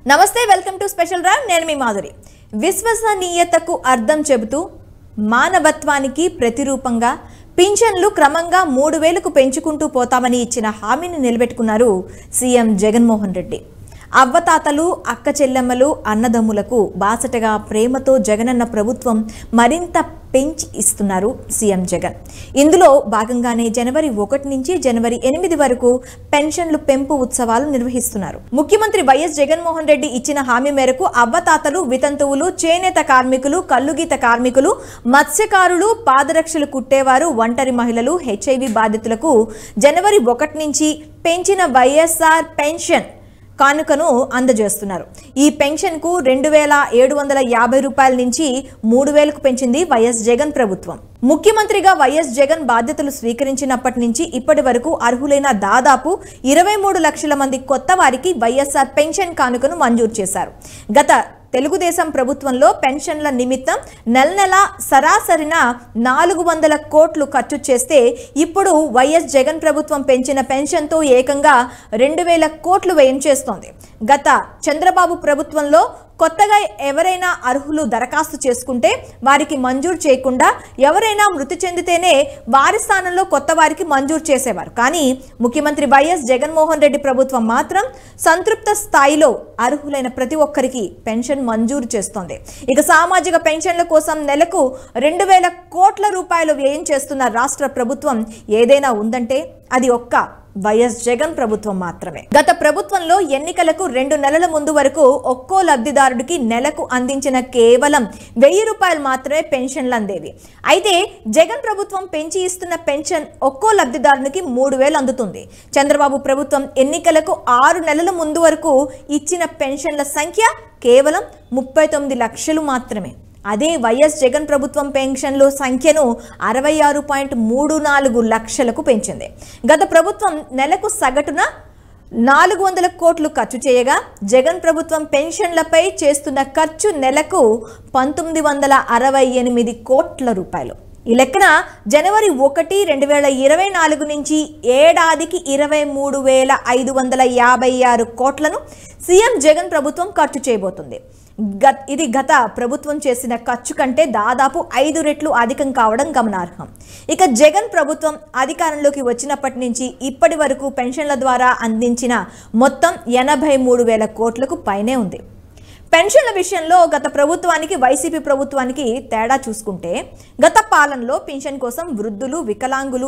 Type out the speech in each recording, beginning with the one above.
నమస్తే welcome to special రా నేను మీ మాధురి విశ్వసనీయతకు అర్థం చెబుతూ మానవత్వానికి ప్రతిరూపంగా పింఛన్లు క్రమంగా మూడు వేలకు పెంచుకుంటూ పోతామని ఇచ్చిన హామీని నిలబెట్టుకున్నారు సీఎం జగన్మోహన్ రెడ్డి అవ్వతాతలు అక్క చెల్లెమ్మలు అన్నదమ్ములకు బాసటగా ప్రేమతో జగనన్న ప్రభుత్వం మరింత పెంచి ఇస్తున్నారు సీఎం జగన్ ఇందులో భాగంగానే జనవరి ఒకటి నుంచి జనవరి ఎనిమిది వరకు పెన్షన్లు పెంపు ఉత్సవాలు నిర్వహిస్తున్నారు ముఖ్యమంత్రి వైఎస్ జగన్మోహన్ రెడ్డి ఇచ్చిన హామీ మేరకు అవ్వతాతలు వితంతువులు చేనేత కార్మికులు కల్లుగీత కార్మికులు మత్స్యకారులు పాదరక్షలు కుట్టేవారు ఒంటరి మహిళలు హెచ్ఐవి బాధితులకు జనవరి ఒకటి నుంచి పెంచిన వైఎస్ఆర్ పెన్షన్ కానుకను అందజేస్తున్నారు ఈ పెన్షన్కు రెండు వేల ఏడు వందల యాభై రూపాయల నుంచి మూడు వేలకు పెంచింది వైఎస్ జగన్ ప్రభుత్వం ముఖ్యమంత్రిగా వైఎస్ జగన్ బాధ్యతలు స్వీకరించినప్పటి నుంచి ఇప్పటి వరకు అర్హులైన దాదాపు ఇరవై మూడు లక్షల మంది కొత్త వారికి వైఎస్ఆర్ పెన్షన్ కానుకను మంజూరు చేశారు గత తెలుగుదేశం ప్రభుత్వంలో పెన్షన్ల నిమిత్తం నెల నెల సరాసరిన నాలుగు వందల కోట్లు ఖర్చు చేస్తే ఇప్పుడు వైఎస్ జగన్ ప్రభుత్వం పెంచిన పెన్షన్తో ఏకంగా రెండు వేల కోట్లు వ్యయం చేస్తోంది గత చంద్రబాబు ప్రభుత్వంలో కొత్తగా ఎవరైనా అర్హులు దరఖాస్తు చేసుకుంటే వారికి మంజూరు చేయకుండా ఎవరైనా మృతి చెందితేనే వారి స్థానంలో కొత్త వారికి మంజూరు చేసేవారు కానీ ముఖ్యమంత్రి వైఎస్ జగన్మోహన్ రెడ్డి ప్రభుత్వం మాత్రం సంతృప్త స్థాయిలో అర్హులైన ప్రతి ఒక్కరికి పెన్షన్ మంజూరు చేస్తోంది ఇక సామాజిక పెన్షన్ల కోసం నెలకు రెండు వేల కోట్ల రూపాయలు వ్యయం చేస్తున్న రాష్ట్ర ప్రభుత్వం ఏదైనా ఉందంటే అది ఒక్క వైఎస్ జగన్ ప్రభుత్వం మాత్రమే గత ప్రభుత్వంలో ఎన్నికలకు రెండు నెలల ముందు వరకు ఒక్కో లబ్ధిదారుడికి నెలకు అందించిన కేవలం వెయ్యి రూపాయలు మాత్రమే పెన్షన్లు అందేవి అయితే జగన్ ప్రభుత్వం పెంచి ఇస్తున్న పెన్షన్ ఒక్కో లబ్ధిదారునికి మూడు వేలు అందుతుంది చంద్రబాబు ప్రభుత్వం ఎన్నికలకు ఆరు నెలల ముందు వరకు ఇచ్చిన పెన్షన్ల సంఖ్య కేవలం ముప్పై తొమ్మిది లక్షలు మాత్రమే అదే వైఎస్ జగన్ ప్రభుత్వం పెన్షన్లు సంఖ్యను అరవై ఆరు పాయింట్ మూడు నాలుగు లక్షలకు పెంచింది గత ప్రభుత్వం నెలకు సగటున నాలుగు వందల కోట్లు ఖర్చు చేయగా జగన్ ప్రభుత్వం పెన్షన్లపై చేస్తున్న ఖర్చు నెలకు పంతొమ్మిది వందల అరవై ఎనిమిది కోట్ల రూపాయలు ఈ లెక్కన జనవరి ఒకటి రెండు వేల ఇరవై నాలుగు నుంచి ఏడాదికి ఇరవై మూడు వేల ఐదు వందల యాభై ఆరు కోట్లను సీఎం జగన్ ప్రభుత్వం ఖర్చు చేయబోతుంది గత ఇది గత ప్రభుత్వం చేసిన ఖర్చు కంటే దాదాపు ఐదు రెట్లు అధికం కావడం గమనార్హం ఇక జగన్ ప్రభుత్వం అధికారంలోకి వచ్చినప్పటి నుంచి ఇప్పటి వరకు పెన్షన్ల ద్వారా అందించిన మొత్తం ఎనభై మూడు వేల కోట్లకు పైనే ఉంది పెన్షన్ల విషయంలో గత ప్రభుత్వానికి వైసీపీ ప్రభుత్వానికి తేడా చూసుకుంటే గత పాలనలో పెన్షన్ కోసం వృద్ధులు వికలాంగులు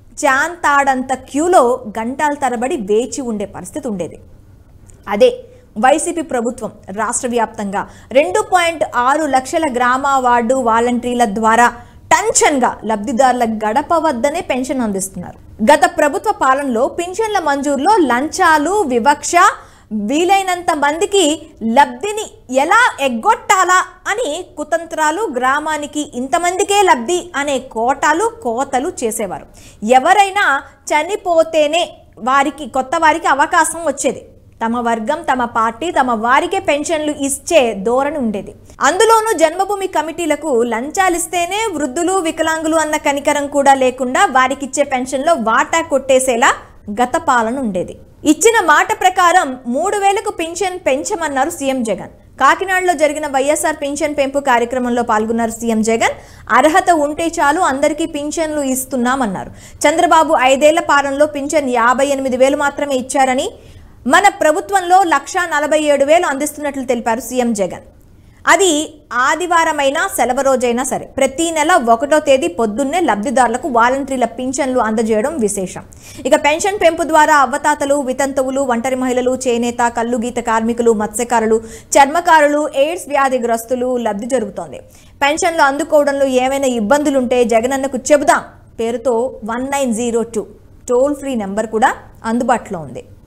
చాంతాడంత క్యూలో గంటల తరబడి వేచి ఉండే పరిస్థితి ఉండేది అదే వైసీపీ ప్రభుత్వం రాష్ట్ర వ్యాప్తంగా రెండు పాయింట్ ఆరు లక్షల గ్రామ వార్డు వాలంటీర్ల ద్వారా టెన్షన్గా లబ్ధిదారుల గడప వద్దనే పెన్షన్ అందిస్తున్నారు గత ప్రభుత్వ పాలనలో పింఛన్ల మంజూరులో లంచాలు వివక్ష వీలైనంత మందికి లబ్ధిని ఎలా ఎగ్గొట్టాలా అని కుతంత్రాలు గ్రామానికి ఇంతమందికే లబ్ధి అనే కోటాలు కోతలు చేసేవారు ఎవరైనా చనిపోతేనే వారికి కొత్త వారికి అవకాశం వచ్చేది తమ వర్గం తమ పార్టీ తమ వారికే పెన్షన్లు ఇచ్చే ధోరణి ఉండేది అందులోనూ జన్మభూమి కమిటీలకు లంచాలిస్తేనే వృద్ధులు వికలాంగులు అన్న కనికరం కూడా లేకుండా వారికిచ్చే పెన్షన్లో వాటా కొట్టేసేలా గత పాలన ఉండేది ఇచ్చిన మాట ప్రకారం మూడు వేలకు పింఛన్ పెంచమన్నారు సీఎం జగన్ కాకినాడలో జరిగిన వైఎస్ఆర్ పింఛన్ పెంపు కార్యక్రమంలో పాల్గొన్నారు సీఎం జగన్ అర్హత ఉంటే చాలు అందరికీ పింఛన్లు ఇస్తున్నామన్నారు చంద్రబాబు ఐదేళ్ల పాలనలో పింఛన్ యాభై ఎనిమిది వేలు మాత్రమే ఇచ్చారని మన ప్రభుత్వంలో లక్షా నలభై ఏడు వేలు అందిస్తున్నట్లు తెలిపారు సీఎం జగన్ అది ఆదివారమైనా సెలవు రోజైనా సరే ప్రతి నెల ఒకటో తేదీ పొద్దున్నే లబ్ధిదారులకు వాలంటీర్ల పింఛన్లు అందజేయడం విశేషం ఇక పెన్షన్ పెంపు ద్వారా అవ్వతాతలు వితంతువులు ఒంటరి మహిళలు చేనేత కల్లుగీత కార్మికులు మత్స్యకారులు చర్మకారులు ఎయిడ్స్ వ్యాధిగ్రస్తులు లబ్ధి జరుగుతోంది పెన్షన్లు అందుకోవడంలో ఏమైనా ఇబ్బందులుంటే జగనన్నకు చెబుదాం పేరుతో one nine zero two toll free number కూడా అందుబాటులో ఉంది